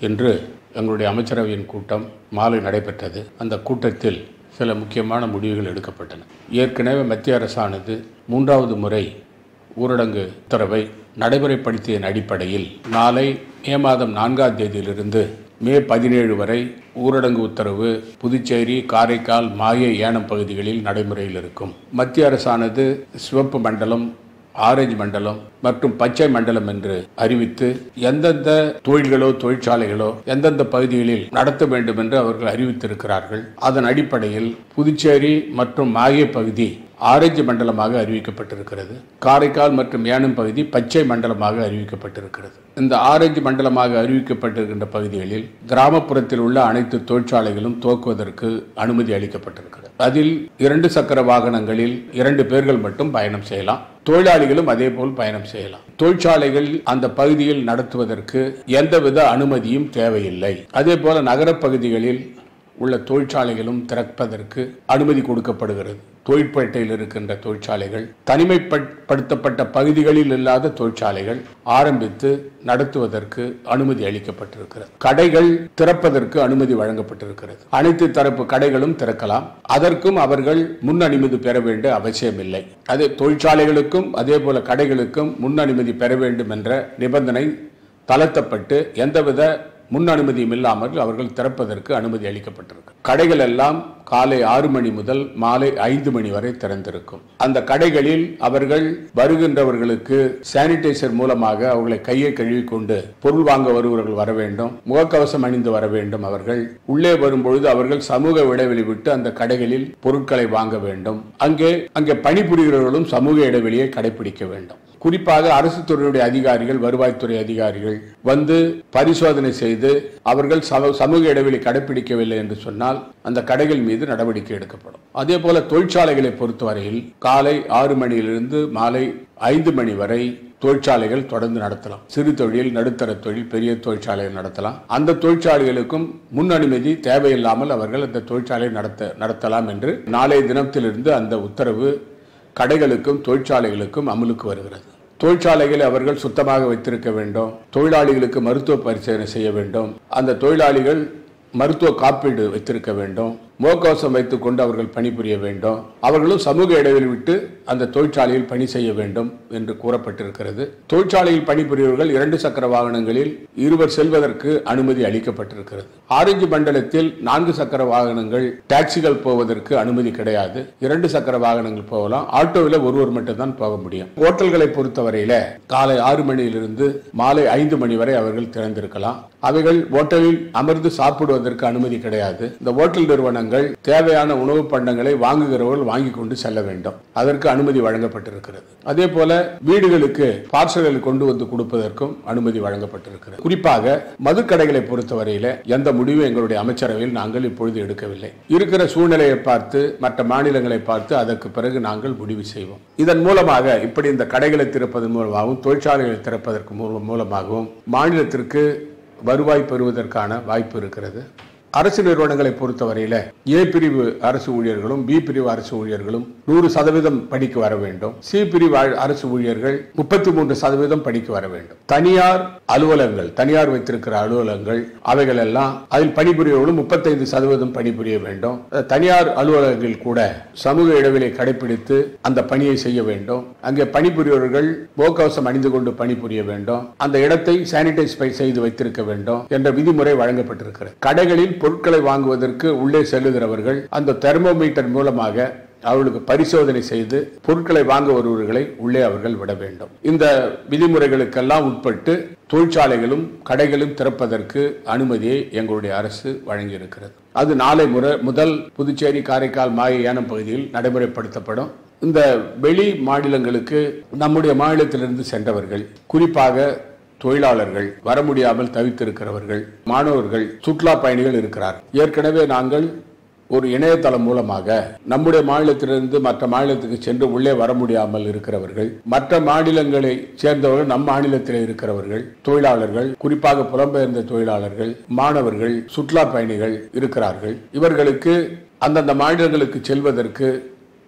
இன்று எங்களுடைய அமைச்சரவையின் கூட்டம் மாலை நடைபெற்றது அந்த கூட்டத்தில் சில முக்கியமான முடிவுகள் எடுக்கப்பட்டன ஏற்கனவே மத்திய அரசானது மூன்றாவது முறை ஊரடங்கு உத்தரவை நடைமுறைப்படுத்தியதன் அடிப்படையில் நாளை மே மாதம் நான்காம் தேதியிலிருந்து மே பதினேழு வரை ஊரடங்கு உத்தரவு புதுச்சேரி காரைக்கால் மாயே ஏனம் பகுதிகளில் நடைமுறையில் இருக்கும் மத்திய அரசானது சிவப்பு மண்டலம் ஆரஞ்சு மண்டலம் மற்றும் பச்சை மண்டலம் என்று அறிவித்து எந்தெந்த தொழில்களோ தொழிற்சாலைகளோ எந்தெந்த பகுதிகளில் நடத்த வேண்டும் என்று அவர்கள் அறிவித்திருக்கிறார்கள் அதன் அடிப்படையில் புதுச்சேரி மற்றும் மாகே பகுதி ஆரஞ்சு மண்டலமாக அறிவிக்கப்பட்டிருக்கிறது காரைக்கால் மற்றும் ஏனம் பகுதி பச்சை மண்டலமாக அறிவிக்கப்பட்டிருக்கிறது இந்த ஆரஞ்சு மண்டலமாக அறிவிக்கப்பட்டிருக்கின்ற பகுதிகளில் கிராமப்புறத்தில் உள்ள அனைத்து தொழிற்சாலைகளும் துவக்குவதற்கு அனுமதி அளிக்கப்பட்டிருக்கிறது அதில் இரண்டு சக்கர வாகனங்களில் இரண்டு பேர்கள் மட்டும் பயணம் செய்யலாம் தொழிலாளிகளும் அதே போல் பயணம் செய்யலாம் தொழிற்சாலைகள் அந்த பகுதியில் நடத்துவதற்கு எந்தவித அனுமதியும் தேவையில்லை அதே போல நகரப் பகுதிகளில் உள்ள தொழிற்சாலைகளும் திறப்பதற்கு அனுமதி கொடுக்கப்படுகிறது தொழிற்பேட்டையில் இருக்கின்ற தொழிற்சாலைகள் தனிமைப்படுத்தப்பட்ட பகுதிகளில் இல்லாத தொழிற்சாலைகள் ஆரம்பித்து நடத்துவதற்கு அனுமதி அளிக்கப்பட்டிருக்கிறது கடைகள் திறப்பதற்கு அனுமதி வழங்கப்பட்டிருக்கிறது அனைத்து தரப்பு கடைகளும் திறக்கலாம் அதற்கும் அவர்கள் முன் அனுமதி பெற வேண்டிய அவசியமில்லை அதே தொழிற்சாலைகளுக்கும் அதே போல கடைகளுக்கும் முன் அனுமதி பெற வேண்டும் என்ற நிபந்தனை தளர்த்தப்பட்டு எந்தவித முன் அனுமதியும் இல்லாமல் அவர்கள் திறப்பதற்கு அனுமதி அளிக்கப்பட்டிருக்கு கடைகள் எல்லாம் காலை ஆறு மணி முதல் மாலை ஐந்து மணி வரை திறந்திருக்கும் அந்த கடைகளில் அவர்கள் வருகின்றவர்களுக்கு சானிடைசர் மூலமாக அவர்களை கையை கழுவி கொண்டு பொருள் வாங்க வருபவர்கள் வர வேண்டும் முகக்கவசம் அணிந்து வர வேண்டும் அவர்கள் உள்ளே வரும்பொழுது அவர்கள் சமூக இடைவெளி விட்டு அந்த கடைகளில் பொருட்களை வாங்க வேண்டும் அங்கே அங்கே பணிபுரிகிறவர்களும் சமூக இடைவெளியை கடைபிடிக்க வேண்டும் குறிப்பாக அரசு துறையுடைய அதிகாரிகள் வருவாய்த்துறை அதிகாரிகள் வந்து பரிசோதனை செய்து அவர்கள் சமூக இடைவெளி கடைபிடிக்கவில்லை என்று சொன்னால் அந்த கடைகள் மீது நடவடிக்கை எடுக்கப்படும் அதே போல தொழிற்சாலைகளை பொறுத்தவரையில் காலை ஆறு மணியிலிருந்து மாலை ஐந்து மணி வரை தொழிற்சாலைகள் தொடர்ந்து நடத்தலாம் சிறு தொழில் நடுத்தர தொழில் பெரிய தொழிற்சாலைகள் நடத்தலாம் அந்த தொழிற்சாலைகளுக்கும் முன் அனுமதி தேவையில்லாமல் அவர்கள் அந்த தொழிற்சாலை நடத்த நடத்தலாம் என்று நாளைய தினத்திலிருந்து அந்த உத்தரவு கடைகளுக்கும் தொழிற்சாலைகளுக்கும் அமலுக்கு வருகிறது தொழிற்சாலைகளை அவர்கள் சுத்தமாக வைத்திருக்க வேண்டும் தொழிலாளிகளுக்கு மருத்துவ பரிசோதனை செய்ய வேண்டும் அந்த தொழிலாளிகள் மருத்துவ காப்பீடு வைத்திருக்க வேண்டும் முகக்கவசம் வைத்துக் கொண்டு அவர்கள் பணிபுரிய வேண்டும் அவர்களும் சமூக இடைவெளி விட்டு அந்த தொழிற்சாலையில் பணி செய்ய வேண்டும் என்று கூறப்பட்டிருக்கிறது தொழிற்சாலையில் பணிபுரியவர்கள் இரண்டு சக்கர வாகனங்களில் இருவர் செல்வதற்கு அனுமதி அளிக்கப்பட்டிருக்கிறது ஆரஞ்சு மண்டலத்தில் நான்கு சக்கர வாகனங்கள் டாக்ஸிகள் போவதற்கு அனுமதி கிடையாது இரண்டு சக்கர வாகனங்கள் போகலாம் ஆட்டோவில் ஒருவர் மட்டும்தான் போக முடியும் ஹோட்டல்களை பொறுத்தவரையில காலை ஆறு மணியிலிருந்து மாலை ஐந்து மணி வரை அவர்கள் திறந்திருக்கலாம் அவைகள் ஹோட்டலில் அமர்ந்து சாப்பிடுவதற்கு அனுமதி கிடையாது இந்த ஹோட்டல் நிறுவனங்கள் தேவையான உணவு பண்டங்களை வாங்குகிறவர்கள் வாங்கி கொண்டு செல்ல வேண்டும் அதற்கு அனுமதி வழங்கப்பட்டிருக்கிறது அதே போல வீடுகளுக்கு பார்சல்கள் கொண்டு வந்து கொடுப்பதற்கும் அனுமதி வழங்கப்பட்டிருக்கிறது குறிப்பாக மதுக்கடைகளை பொறுத்தவரையில எந்த முடிவும் எங்களுடைய அமைச்சரவையில் நாங்கள் இப்பொழுது எடுக்கவில்லை இருக்கிற சூழ்நிலையை பார்த்து மற்ற மாநிலங்களை பார்த்து அதற்கு பிறகு நாங்கள் முடிவு செய்வோம் இதன் மூலமாக இப்படி இந்த கடைகளை திறப்பதன் மூலமாகவும் தொழிற்சாலைகளை திறப்பதற்கு மூலமாகவும் மாநிலத்திற்கு வருவாய் பெறுவதற்கான வாய்ப்பு இருக்கிறது அரசு நிறுவனங்களை பொறுத்தவரையில ஏ பிரிவு அரசு ஊழியர்களும் பி பிரிவு அரசு ஊழியர்களும் நூறு சதவீதம் படிக்க வர வேண்டும் சி பிரிவு அரசு ஊழியர்கள் முப்பத்தி மூன்று சதவீதம் படிக்க வர வேண்டும் தனியார் அலுவலகங்கள் தனியார் வைத்திருக்கிற அலுவலகங்கள் அவைகள் எல்லாம் அதில் பணிபுரியவர்களும் முப்பத்தைந்து சதவீதம் பணிபுரிய வேண்டும் தனியார் அலுவலகங்கள் கூட சமூக இடைவெளியை கடைபிடித்து அந்த பணியை செய்ய வேண்டும் அங்கே பணிபுரியவர்கள் முகக்கவசம் அணிந்து கொண்டு பணிபுரிய வேண்டும் அந்த இடத்தை சானிடைஸ் செய்து வைத்திருக்க வேண்டும் என்ற விதிமுறை வழங்கப்பட்டிருக்கிறது கடைகளில் பொருட்களை வாங்குவதற்கு உள்ளே செல்லுகிறவர்கள் அந்த தெர்மோமீட்டர் மூலமாக அவர்களுக்கு பரிசோதனை செய்து பொருட்களை வாங்க வருபவர்களை உள்ளே அவர்கள் விட வேண்டும் இந்த விதிமுறைகளுக்கெல்லாம் உட்பட்டு தொழிற்சாலைகளும் கடைகளும் திறப்பதற்கு அனுமதியை எங்களுடைய அரசு வழங்கியிருக்கிறது அது நாளை முறை முதல் புதுச்சேரி காரைக்கால் மாய ஏனம் பகுதியில் நடைமுறைப்படுத்தப்படும் இந்த வெளி மாநிலங்களுக்கு நம்முடைய மாநிலத்திலிருந்து சென்றவர்கள் குறிப்பாக தொழிலாளர்கள் வர முடியாமல் தவித்திருக்கிறவர்கள் மாணவர்கள் சுற்றுலா பயணிகள் இருக்கிறார் ஏற்கனவே நாங்கள் ஒரு இணையதளம் மூலமாக நம்முடைய மாநிலத்திலிருந்து மற்ற மாநிலத்துக்கு சென்று உள்ளே வர முடியாமல் இருக்கிறவர்கள் மற்ற மாநிலங்களை சேர்ந்தவர்கள் நம் மாநிலத்தில் இருக்கிறவர்கள் தொழிலாளர்கள் குறிப்பாக புலம்பெயர்ந்த தொழிலாளர்கள் மாணவர்கள் சுற்றுலா பயணிகள் இருக்கிறார்கள் இவர்களுக்கு அந்தந்த மாநிலங்களுக்கு செல்வதற்கு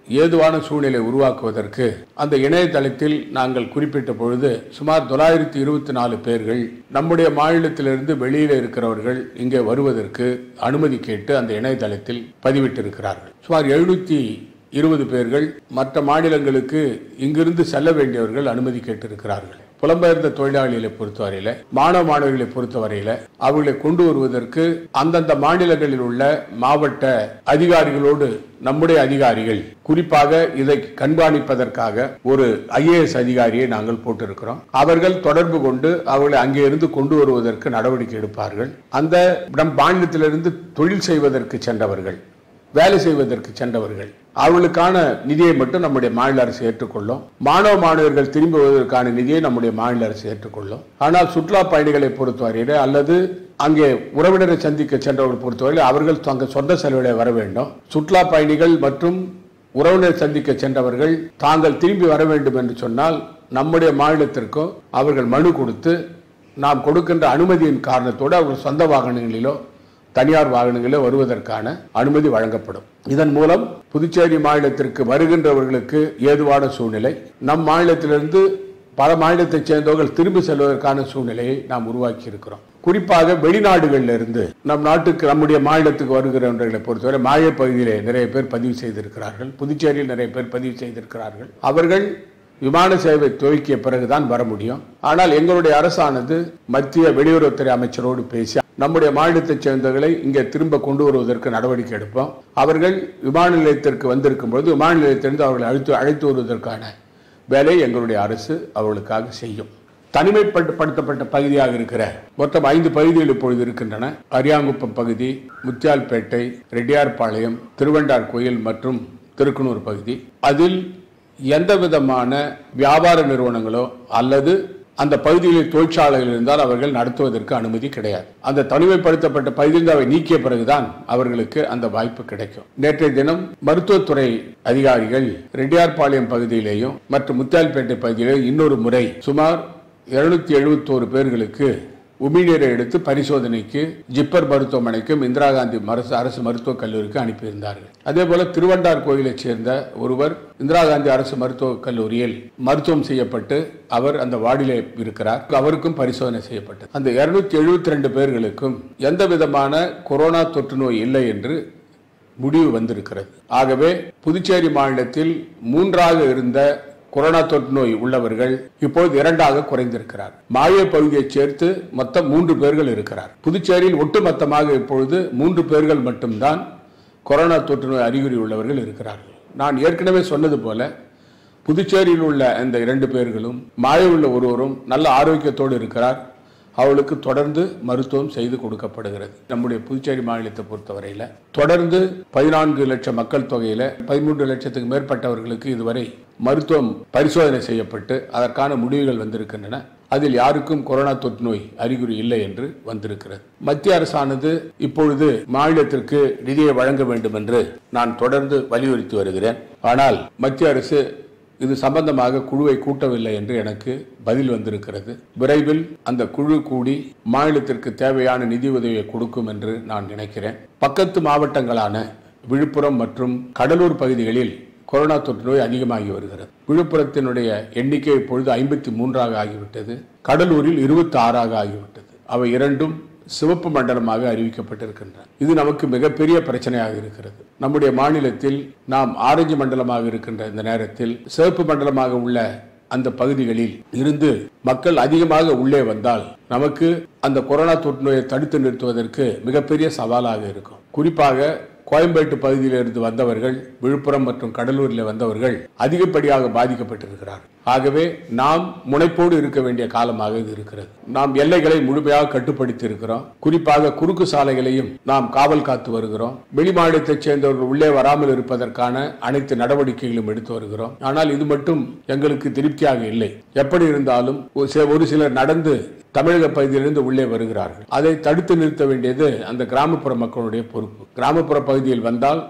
ஏதுவான சூழ்நிலை உருவாக்குவதற்கு அந்த இணையதளத்தில் நாங்கள் குறிப்பிட்ட பொழுது சுமார் தொள்ளாயிரத்தி இருபத்தி நாலு பேர்கள் நம்முடைய மாநிலத்திலிருந்து வெளியில் இருக்கிறவர்கள் இங்கே வருவதற்கு அனுமதி கேட்டு அந்த இணையதளத்தில் பதிவிட்டிருக்கிறார்கள் சுமார் எழுநூத்தி இருபது பேர்கள் மற்ற மாநிலங்களுக்கு இங்கிருந்து செல்ல வேண்டியவர்கள் அனுமதி கேட்டிருக்கிறார்கள் புலம்பெயர்ந்த தொழிலாளிகளை பொறுத்தவரையில மாணவ மாணவிகளை பொறுத்தவரையில அவர்களை கொண்டு வருவதற்கு அந்தந்த மாநிலங்களில் உள்ள மாவட்ட அதிகாரிகளோடு நம்முடைய அதிகாரிகள் குறிப்பாக இதை கண்காணிப்பதற்காக ஒரு ஐஏஎஸ் அதிகாரியை நாங்கள் போட்டிருக்கிறோம் அவர்கள் தொடர்பு கொண்டு அவர்களை அங்கே இருந்து கொண்டு வருவதற்கு நடவடிக்கை எடுப்பார்கள் அந்த நம் மாநிலத்திலிருந்து தொழில் செய்வதற்கு சென்றவர்கள் வேலை செய்வதற்கு சென்றவர்கள் அவர்களுக்கான நிதியை மட்டும் நம்முடைய மாநில அரசு ஏற்றுக்கொள்ளும் மாணவ மாணவர்கள் திரும்பி வருவதற்கான நிதியை நம்முடைய மாநில அரசு ஏற்றுக்கொள்ளும் ஆனால் சுற்றுலா பயணிகளை பொறுத்தவரையில அல்லது அங்கே உறவினரை சந்திக்க சென்றவர்கள் பொறுத்தவரையில் அவர்கள் தங்கள் சொந்த செலவிலே வர வேண்டும் சுற்றுலா பயணிகள் மற்றும் உறவினர் சந்திக்க சென்றவர்கள் தாங்கள் திரும்பி வர வேண்டும் என்று சொன்னால் நம்முடைய மாநிலத்திற்கும் அவர்கள் மனு கொடுத்து நாம் கொடுக்கின்ற அனுமதியின் காரணத்தோடு அவர்கள் சொந்த வாகனங்களிலோ தனியார் வாகனங்களில் வருவதற்கான அனுமதி வழங்கப்படும் இதன் மூலம் புதுச்சேரி மாநிலத்திற்கு வருகின்றவர்களுக்கு ஏதுவான சூழ்நிலை நம் மாநிலத்திலிருந்து பல மாநிலத்தைச் சேர்ந்தவர்கள் திரும்பி செல்வதற்கான சூழ்நிலையை நாம் உருவாக்கி இருக்கிறோம் குறிப்பாக வெளிநாடுகளில் இருந்து நம் நாட்டுக்கு நம்முடைய மாநிலத்துக்கு வருகிறவர்களை பொறுத்தவரை மாய பகுதியிலே நிறைய பேர் பதிவு செய்திருக்கிறார்கள் புதுச்சேரியில் நிறைய பேர் பதிவு செய்திருக்கிறார்கள் அவர்கள் விமான சேவை துவக்கிய பிறகுதான் வர முடியும் ஆனால் எங்களுடைய அரசானது மத்திய வெளியுறவுத்துறை அமைச்சரோடு பேசி நம்முடைய மாநிலத்தைச் சேர்ந்தவர்களை இங்கே திரும்ப கொண்டு வருவதற்கு நடவடிக்கை எடுப்போம் அவர்கள் விமான நிலையத்திற்கு வந்திருக்கும் பொழுது விமான நிலையத்திலிருந்து அவர்களை அழைத்து அழைத்து வருவதற்கான வேலை எங்களுடைய அரசு அவர்களுக்காக செய்யும் தனிமைப்படுத்தப்பட்ட பகுதியாக இருக்கிற மொத்தம் ஐந்து பகுதிகள் இப்பொழுது இருக்கின்றன அரியாங்குப்பம் பகுதி முத்தியால்பேட்டை ரெட்டியார்பாளையம் திருவண்டார் கோயில் மற்றும் திருக்குனூர் பகுதி அதில் எந்த விதமான வியாபார நிறுவனங்களோ அல்லது அந்த பகுதிகளில் தொழிற்சாலைகள் இருந்தால் அவர்கள் நடத்துவதற்கு அனுமதி கிடையாது அந்த தனிமைப்படுத்தப்பட்ட பகுதியில் அவை நீக்கிய பிறகுதான் அவர்களுக்கு அந்த வாய்ப்பு கிடைக்கும் நேற்றைய தினம் மருத்துவத்துறை அதிகாரிகள் ரெட்டியார்பாளையம் பகுதியிலேயும் மற்றும் முத்தியால்பேட்டை பகுதியிலேயும் இன்னொரு முறை சுமார் இருநூத்தி எழுபத்தோரு பேர்களுக்கு உமிழ்நீரை எடுத்து பரிசோதனைக்கு ஜிப்பர் மருத்துவமனைக்கும் இந்திரா காந்தி அரசு அரசு மருத்துவக் கல்லூரிக்கு அனுப்பியிருந்தார்கள் அதே போல திருவண்டார் கோயிலைச் சேர்ந்த ஒருவர் இந்திரா காந்தி அரசு மருத்துவக் கல்லூரியில் மருத்துவம் செய்யப்பட்டு அவர் அந்த வார்டிலே இருக்கிறார் அவருக்கும் பரிசோதனை செய்யப்பட்டது அந்த இருநூத்தி எழுபத்தி ரெண்டு பேர்களுக்கும் எந்த விதமான கொரோனா தொற்று நோய் இல்லை என்று முடிவு வந்திருக்கிறது ஆகவே புதுச்சேரி மாநிலத்தில் மூன்றாக இருந்த கொரோனா தொற்று நோய் உள்ளவர்கள் இப்பொழுது இரண்டாக குறைந்திருக்கிறார் மாய பகுதியைச் சேர்த்து மொத்தம் மூன்று பேர்கள் இருக்கிறார் புதுச்சேரியில் ஒட்டுமொத்தமாக இப்பொழுது மூன்று பேர்கள் மட்டும்தான் கொரோனா தொற்று நோய் அறிகுறி உள்ளவர்கள் இருக்கிறார்கள் நான் ஏற்கனவே சொன்னது போல புதுச்சேரியில் உள்ள இந்த இரண்டு பேர்களும் மாய உள்ள ஒருவரும் நல்ல ஆரோக்கியத்தோடு இருக்கிறார் அவளுக்கு தொடர்ந்து மருத்துவம் செய்து கொடுக்கப்படுகிறது நம்முடைய புதுச்சேரி மாநிலத்தை பொறுத்தவரையில தொடர்ந்து பதினான்கு லட்சம் மக்கள் தொகையில பதிமூன்று லட்சத்துக்கு மேற்பட்டவர்களுக்கு இதுவரை மருத்துவம் பரிசோதனை செய்யப்பட்டு அதற்கான முடிவுகள் வந்திருக்கின்றன அதில் யாருக்கும் கொரோனா தொற்று நோய் அறிகுறி இல்லை என்று வந்திருக்கிறது மத்திய அரசானது இப்பொழுது மாநிலத்திற்கு நிதியை வழங்க வேண்டும் என்று நான் தொடர்ந்து வலியுறுத்தி வருகிறேன் ஆனால் மத்திய அரசு இது சம்பந்தமாக குழுவை கூட்டவில்லை என்று எனக்கு பதில் வந்திருக்கிறது விரைவில் அந்த குழு கூடி மாநிலத்திற்கு தேவையான நிதி உதவியை கொடுக்கும் என்று நான் நினைக்கிறேன் பக்கத்து மாவட்டங்களான விழுப்புரம் மற்றும் கடலூர் பகுதிகளில் கொரோனா தொற்று நோய் அதிகமாகி வருகிறது விழுப்புரத்தினுடைய எண்ணிக்கை இப்பொழுது ஐம்பத்தி மூன்றாக ஆகிவிட்டது கடலூரில் இருபத்தி ஆறாக ஆகிவிட்டது அவை இரண்டும் சிவப்பு மண்டலமாக அறிவிக்கப்பட்டிருக்கின்றன இது நமக்கு மிகப்பெரிய பிரச்சனையாக இருக்கிறது நம்முடைய மாநிலத்தில் நாம் ஆரஞ்சு மண்டலமாக இருக்கின்ற இந்த நேரத்தில் சிவப்பு மண்டலமாக உள்ள அந்த பகுதிகளில் இருந்து மக்கள் அதிகமாக உள்ளே வந்தால் நமக்கு அந்த கொரோனா தொற்று நோயை தடுத்து நிறுத்துவதற்கு மிகப்பெரிய சவாலாக இருக்கும் குறிப்பாக கோயம்பேட்டு பகுதியிலிருந்து வந்தவர்கள் விழுப்புரம் மற்றும் கடலூரில் வந்தவர்கள் அதிகப்படியாக பாதிக்கப்பட்டிருக்கிறார்கள் ஆகவே நாம் முனைப்போடு இருக்க வேண்டிய காலமாக இது இருக்கிறது நாம் எல்லைகளை முழுமையாக கட்டுப்படுத்தி இருக்கிறோம் குறிப்பாக குறுக்கு சாலைகளையும் நாம் காவல் காத்து வருகிறோம் வெளி மாநிலத்தைச் சேர்ந்தவர்கள் உள்ளே வராமல் இருப்பதற்கான அனைத்து நடவடிக்கைகளும் எடுத்து வருகிறோம் ஆனால் இது மட்டும் எங்களுக்கு திருப்தியாக இல்லை எப்படி இருந்தாலும் ஒரு சில- ஒரு சிலர் நடந்து தமிழக பகுதியிலிருந்து உள்ளே வருகிறார்கள் அதை தடுத்து நிறுத்த வேண்டியது அந்த கிராமப்புற மக்களுடைய பொறுப்பு கிராமப்புற பகுதியில் வந்தால்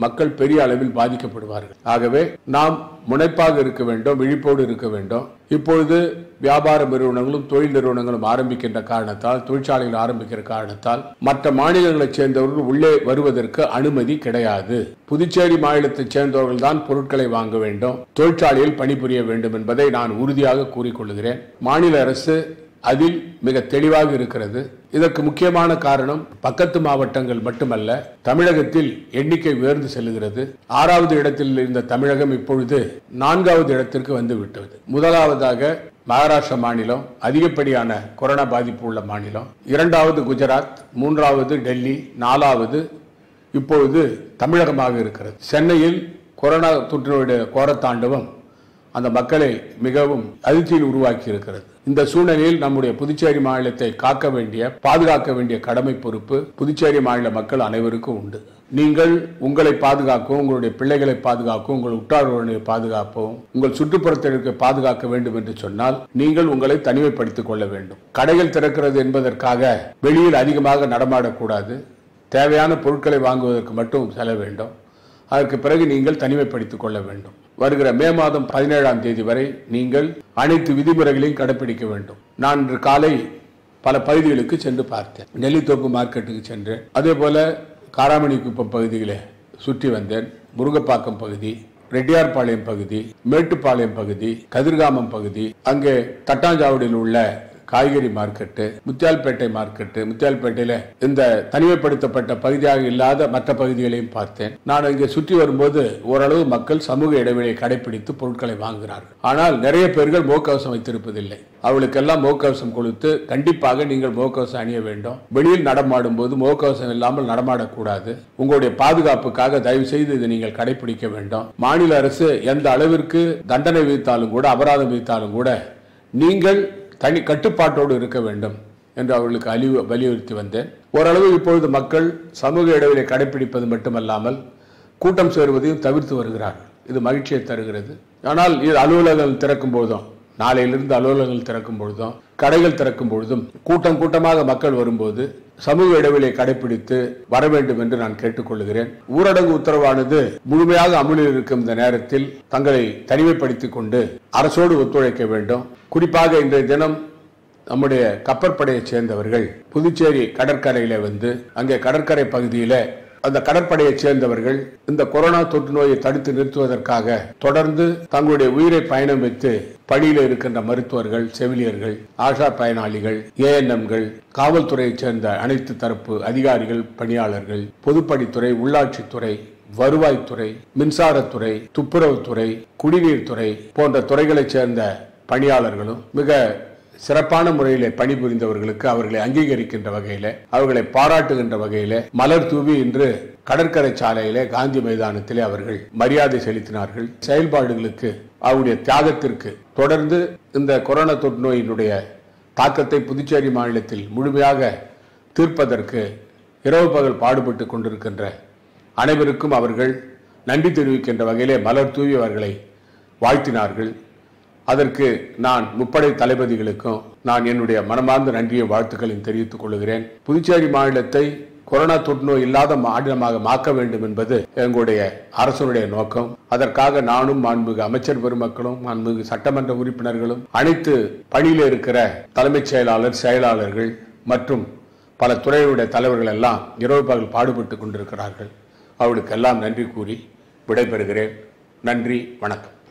மக்கள் பெரிய அளவில் பாதிக்கப்படுவார்கள் ஆகவே நாம் முனைப்பாக இருக்க வேண்டும் விழிப்போடு இருக்க வேண்டும் இப்பொழுது வியாபார நிறுவனங்களும் தொழில் நிறுவனங்களும் ஆரம்பிக்கின்ற காரணத்தால் தொழிற்சாலைகள் ஆரம்பிக்கிற காரணத்தால் மற்ற மாநிலங்களைச் சேர்ந்தவர்கள் உள்ளே வருவதற்கு அனுமதி கிடையாது புதுச்சேரி மாநிலத்தைச் சேர்ந்தவர்கள் தான் பொருட்களை வாங்க வேண்டும் தொழிற்சாலையில் பணிபுரிய வேண்டும் என்பதை நான் உறுதியாக கூறிக்கொள்கிறேன் மாநில அரசு அதில் மிக தெளிவாக இருக்கிறது இதற்கு முக்கியமான காரணம் பக்கத்து மாவட்டங்கள் மட்டுமல்ல தமிழகத்தில் எண்ணிக்கை உயர்ந்து செல்லுகிறது ஆறாவது இடத்தில் இருந்த தமிழகம் இப்பொழுது நான்காவது இடத்திற்கு வந்து விட்டது முதலாவதாக மகாராஷ்டிரா மாநிலம் அதிகப்படியான கொரோனா பாதிப்பு உள்ள மாநிலம் இரண்டாவது குஜராத் மூன்றாவது டெல்லி நாலாவது இப்பொழுது தமிழகமாக இருக்கிறது சென்னையில் கொரோனா தொற்றினுடைய கோரத்தாண்டவம் அந்த மக்களை மிகவும் அதிர்ச்சியில் உருவாக்கி இருக்கிறது இந்த சூழ்நிலையில் நம்முடைய புதுச்சேரி மாநிலத்தை காக்க வேண்டிய பாதுகாக்க வேண்டிய கடமை பொறுப்பு புதுச்சேரி மாநில மக்கள் அனைவருக்கும் உண்டு நீங்கள் உங்களை பாதுகாக்கவும் உங்களுடைய பிள்ளைகளை பாதுகாக்கவும் உங்கள் உற்றார்களை பாதுகாப்பவும் உங்கள் சுற்றுப்புறத்திற்கு பாதுகாக்க வேண்டும் என்று சொன்னால் நீங்கள் உங்களை தனிமைப்படுத்திக் கொள்ள வேண்டும் கடைகள் திறக்கிறது என்பதற்காக வெளியில் அதிகமாக நடமாடக்கூடாது தேவையான பொருட்களை வாங்குவதற்கு மட்டும் செல்ல வேண்டும் அதற்கு பிறகு நீங்கள் தனிமைப்படுத்திக் கொள்ள வேண்டும் வருகிற மே மாதம் பதினேழாம் தேதி வரை நீங்கள் அனைத்து விதிமுறைகளையும் கடைபிடிக்க வேண்டும் நான் இன்று காலை பல பகுதிகளுக்கு சென்று பார்த்தேன் நெல்லித்தோப்பு மார்க்கெட்டுக்கு சென்றேன் அதே போல காராமணி குப்பம் பகுதியிலே சுற்றி வந்தேன் முருகப்பாக்கம் பகுதி ரெட்டியார்பாளையம் பகுதி மேட்டுப்பாளையம் பகுதி கதிர்காமம் பகுதி அங்கே தட்டாஞ்சாவடியில் உள்ள காய்கறி மார்க்கெட்டு முத்தியால்பேட்டை மார்க்கெட்டு முத்தியால்பேட்டையில இந்த தனிமைப்படுத்தப்பட்ட பகுதியாக இல்லாத மற்ற பகுதிகளையும் பார்த்தேன் நான் இங்கே சுற்றி வரும்போது ஓரளவு மக்கள் சமூக இடைவெளியை கடைபிடித்து பொருட்களை வாங்குகிறார்கள் ஆனால் நிறைய பேர்கள் முகக்கவசம் வைத்திருப்பதில்லை அவளுக்கெல்லாம் முகக்கவசம் கொடுத்து கண்டிப்பாக நீங்கள் முகக்கவசம் அணிய வேண்டும் வெளியில் நடமாடும் போது முகக்கவசம் இல்லாமல் நடமாடக்கூடாது உங்களுடைய பாதுகாப்புக்காக தயவு செய்து இதை நீங்கள் கடைபிடிக்க வேண்டும் மாநில அரசு எந்த அளவிற்கு தண்டனை விதித்தாலும் கூட அபராதம் விதித்தாலும் கூட நீங்கள் தனி கட்டுப்பாட்டோடு இருக்க வேண்டும் என்று அவர்களுக்கு அழிவு வலியுறுத்தி வந்தேன் ஓரளவு இப்பொழுது மக்கள் சமூக இடைவெளியை கடைபிடிப்பது மட்டுமல்லாமல் கூட்டம் சேருவதையும் தவிர்த்து வருகிறார்கள் இது மகிழ்ச்சியை தருகிறது ஆனால் இது அலுவலகங்கள் திறக்கும் போதும் நாளையிலிருந்து அலுவலகங்கள் திறக்கும் பொழுதும் கடைகள் திறக்கும் பொழுதும் கூட்டம் கூட்டமாக மக்கள் வரும்போது சமூக இடைவெளியை கடைபிடித்து வர வேண்டும் என்று நான் கேட்டுக்கொள்கிறேன் ஊரடங்கு உத்தரவானது முழுமையாக அமலில் இருக்கும் இந்த நேரத்தில் தங்களை தனிமைப்படுத்திக் கொண்டு அரசோடு ஒத்துழைக்க வேண்டும் குறிப்பாக இன்றைய தினம் நம்முடைய கப்பற்படையைச் சேர்ந்தவர்கள் புதுச்சேரி கடற்கரையில வந்து அங்கே கடற்கரை பகுதியில அந்த கடற்படையைச் சேர்ந்தவர்கள் இந்த கொரோனா தொற்று நோயை தடுத்து நிறுத்துவதற்காக தொடர்ந்து தங்களுடைய உயிரை பயணம் வைத்து பணியில் இருக்கின்ற மருத்துவர்கள் செவிலியர்கள் ஆஷா பயனாளிகள் ஏஎன்எம்கள் காவல்துறையைச் சேர்ந்த அனைத்து தரப்பு அதிகாரிகள் பணியாளர்கள் பொதுப்பணித்துறை உள்ளாட்சித்துறை வருவாய்த்துறை மின்சாரத்துறை துப்புரவுத்துறை குடிநீர் துறை போன்ற துறைகளைச் சேர்ந்த பணியாளர்களும் மிக சிறப்பான முறையிலே பணிபுரிந்தவர்களுக்கு அவர்களை அங்கீகரிக்கின்ற வகையில அவர்களை பாராட்டுகின்ற வகையில மலர் தூவி இன்று கடற்கரை சாலையிலே காந்தி மைதானத்திலே அவர்கள் மரியாதை செலுத்தினார்கள் செயல்பாடுகளுக்கு அவருடைய தியாகத்திற்கு தொடர்ந்து இந்த கொரோனா தொற்று நோயினுடைய தாக்கத்தை புதுச்சேரி மாநிலத்தில் முழுமையாக தீர்ப்பதற்கு இரவு பகல் பாடுபட்டு கொண்டிருக்கின்ற அனைவருக்கும் அவர்கள் நன்றி தெரிவிக்கின்ற வகையிலே மலர் தூவி அவர்களை வாழ்த்தினார்கள் அதற்கு நான் முப்படை தளபதிகளுக்கும் நான் என்னுடைய மனமார்ந்த நன்றியை வாழ்த்துக்களையும் தெரிவித்துக் கொள்கிறேன் புதுச்சேரி மாநிலத்தை கொரோனா தொற்று நோய் இல்லாத மாநிலமாக மாற்ற வேண்டும் என்பது எங்களுடைய அரசனுடைய நோக்கம் அதற்காக நானும் மாண்புமிகு அமைச்சர் பெருமக்களும் மாண்புமிகு சட்டமன்ற உறுப்பினர்களும் அனைத்து பணியில் இருக்கிற தலைமைச் செயலாளர் செயலாளர்கள் மற்றும் பல துறையுடைய தலைவர்கள் எல்லாம் இரவு பகல் பாடுபட்டு கொண்டிருக்கிறார்கள் அவர்களுக்கெல்லாம் நன்றி கூறி விடைபெறுகிறேன் நன்றி வணக்கம்